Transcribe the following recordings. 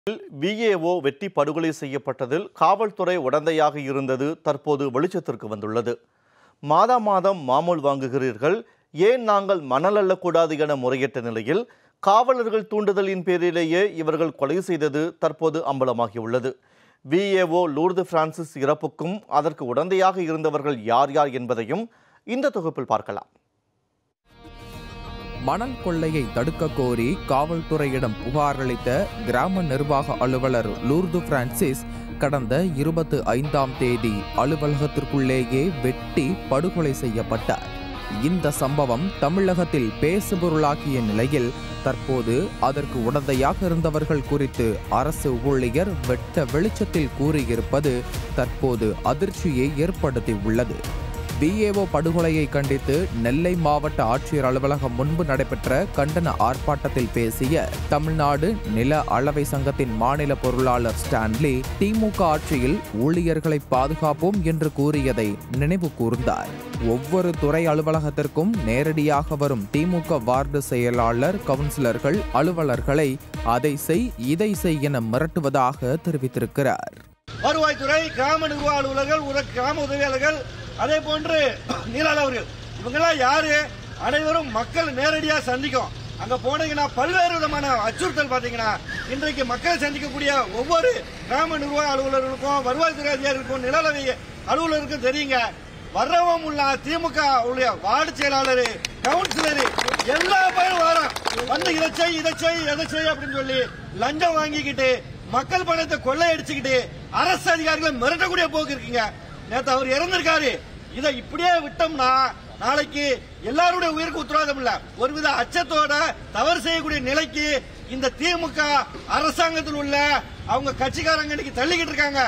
VAO வெட்டி படுகொலை செய்யப்பட்டதில் காவல்துறை உடந்தையாக இருந்தது தற்போது வெளிச்சத்திற்கு வந்துள்ளது மாதா மாதம் மாமூல் வாங்குகிறீர்கள் ஏன் நாங்கள் மணல் அள்ளக்கூடாது என முறையிட்ட நிலையில் காவலர்கள் தூண்டுதலின் பேரிலேயே இவர்கள் கொலை செய்தது தற்போது அம்பலமாகியுள்ளது விஏஓ லூர்து பிரான்சிஸ் இறப்புக்கும் அதற்கு உடந்தையாக இருந்தவர்கள் யார் யார் என்பதையும் இந்த தொகுப்பில் பார்க்கலாம் மணல் கொள்ளையை தடுக்க கோரி காவல்துறையிடம் புகார் அளித்த கிராம நிர்வாக அலுவலர் லூர்து பிரான்சிஸ் கடந்த இருபத்தி ஐந்தாம் தேதி அலுவலகத்திற்குள்ளேயே வெட்டி படுகொலை செய்யப்பட்டார் இந்த சம்பவம் தமிழகத்தில் பேசுபொருளாக்கிய நிலையில் தற்போது அதற்கு உடந்தையாக இருந்தவர்கள் குறித்து அரசு ஊழியர் வெட்ட வெளிச்சத்தில் கூறியிருப்பது தற்போது அதிர்ச்சியை ஏற்படுத்தியுள்ளது பிஏஓ படுகொலையை கண்டித்து நெல்லை மாவட்ட ஆட்சியர் அலுவலகம் முன்பு நடைபெற்ற கண்டன ஆர்ப்பாட்டத்தில் பேசிய தமிழ்நாடு நில அளவை சங்கத்தின் மாநில பொருளாளர் ஸ்டான்லி திமுக ஆட்சியில் ஊழியர்களை பாதுகாப்போம் என்று கூறியதை நினைவு கூர்ந்தார் ஒவ்வொரு துறை அலுவலகத்திற்கும் நேரடியாக வரும் திமுக வார்டு செயலாளர் கவுன்சிலர்கள் அலுவலர்களை அதை செய் இதை செய் என மிரட்டுவதாக தெரிவித்திருக்கிறார் வருவாய்த்துறை கிராம நிர்வாக அலுவலர்கள் உர- கிராம உதவியாளர்கள் அதே போன்று நீலாளவர்கள் இவங்கெல்லாம் யாரு அனைவரும் மக்கள் நேரடியா சந்திக்கும் அங்க போனீங்கன்னா பல்வேறு விதமான அச்சுறுத்தல் பாத்தீங்கன்னா இன்றைக்கு மக்கள் சந்திக்கக்கூடிய ஒவ்வொரு கிராம நிர்வாக அலுவலர்களுக்கும் வருவாய்த்துறை அதிகாரிகளுக்கும் நிலளவை அலுவலருக்கும் தெரியுங்க வர்றவன் உள்ள திமுக உடைய வார்டு செயலாளர் கவுன்சிலர் எல்லா பேரும் வரோம் வந்து இதை செய் இதை செய் எதை செய் அப்படின்னு சொல்லி லஞ்சம் வாங்கிக்கிட்டு மக்கள் பணத்தை கொள்ளையடிச்சுக்கிட்டு அரசு அதிகாரிகளை மிரட்டக்கூடிய போக்கு இருக்குங்க நேத்து அவர் இறந்திருக்காரு இதை இப்படியே விட்டோம்னா நாளைக்கு எல்லாருடைய உயிருக்கு உத்தரவாதம் இல்ல ஒருவித அச்சத்தோட தவறு செய்யக்கூடிய நிலைக்கு இந்த திமுக அரசாங்கத்தில் உள்ள அவங்க கட்சிக்காரங்க இன்னைக்கு தள்ளிக்கிட்டு இருக்காங்க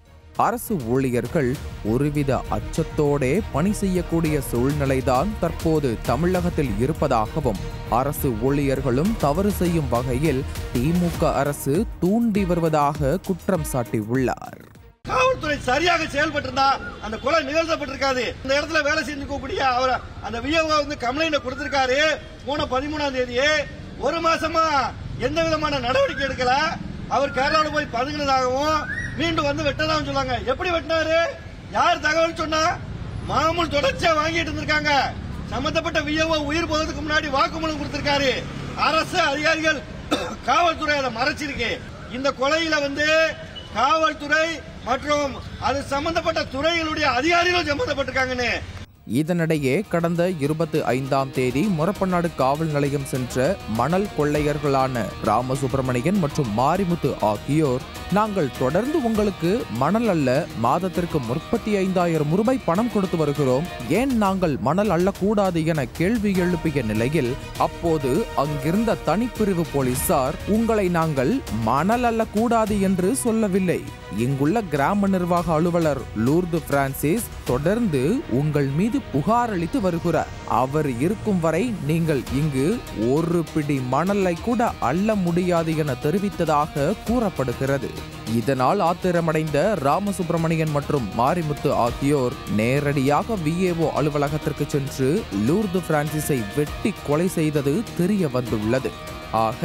அரசு ஊழியர்கள் ஒருவித அச்சத்தோடே பணி செய்யக்கூடிய சூழ்நிலைதான் தற்போது தமிழகத்தில் இருப்பதாகவும் அரசு ஊழியர்களும் தவறு செய்யும் வகையில் திமுக அரசு தூண்டி வருவதாக குற்றம் சாட்டியுள்ளார் காவல்துறை சரியாக செயல்பட்டிருந்தா அந்த கொலை நிகழ்த்தப்பட்டிருக்காது இந்த இடத்துல வேலை செஞ்சுக்கக்கூடிய அவர் அந்த விஓ வந்து கம்ப்ளைண்ட் கொடுத்திருக்காரு போன பதிமூணாம் தேதி ஒரு மாசமா எந்த விதமான நடவடிக்கை எடுக்கல அவர் கேரளாவில் போய் பதுங்கினதாகவும் மீண்டும் வந்து வெட்டதாகவும் சொன்னாங்க எப்படி வெட்டினாரு யார் தகவல் சொன்னா மாமூல் தொடர்ச்சியா வாங்கிட்டு இருந்திருக்காங்க சம்பந்தப்பட்ட விஓ உயிர் போவதற்கு முன்னாடி வாக்குமூலம் கொடுத்திருக்காரு அரசு அதிகாரிகள் காவல்துறை அதை மறைச்சிருக்கு இந்த கொலையில வந்து காவல்துறை மற்றும் அது சம்பந்தப்பட்ட துறைகளுடைய அதிகாரிகள் சம்பந்தப்பட்டிருக்காங்கன்னு இதனிடையே கடந்த இருபத்தி ஐந்தாம் தேதி முரப்பநாடு காவல் நிலையம் சென்ற மணல் கொள்ளையர்களான ராமசுப்பிரமணியன் மற்றும் மாரிமுத்து ஆகியோர் நாங்கள் தொடர்ந்து உங்களுக்கு மணல் அல்ல மாதத்திற்கு முப்பத்தி ஐந்தாயிரம் ரூபாய் பணம் கொடுத்து வருகிறோம் ஏன் நாங்கள் மணல் அள்ளக்கூடாது என கேள்வி எழுப்பிய நிலையில் அப்போது அங்கிருந்த தனிப்பிரிவு போலீசார் உங்களை நாங்கள் மணல் அள்ளக்கூடாது என்று சொல்லவில்லை இங்குள்ள கிராம நிர்வாக அலுவலர் லூர்து பிரான்சிஸ் தொடர்ந்து உங்கள் மீது புகார் அளித்து வருகிறார் அவர் இருக்கும் வரை நீங்கள் இங்கு ஒரு பிடி மணலை கூட அள்ள முடியாது என தெரிவித்ததாக கூறப்படுகிறது இதனால் ஆத்திரமடைந்த ராமசுப்பிரமணியன் மற்றும் மாரிமுத்து ஆகியோர் நேரடியாக விஏஓ அலுவலகத்திற்கு சென்று லூர்து பிரான்சிஸை வெட்டி கொலை செய்தது தெரிய வந்துள்ளது ஆக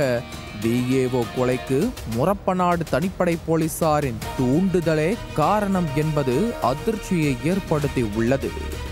விஏஓ கொலைக்கு முரப்பநாடு தனிப்படை போலீசாரின் தூண்டுதலே காரணம் என்பது அதிர்ச்சியை ஏற்படுத்தி உள்ளது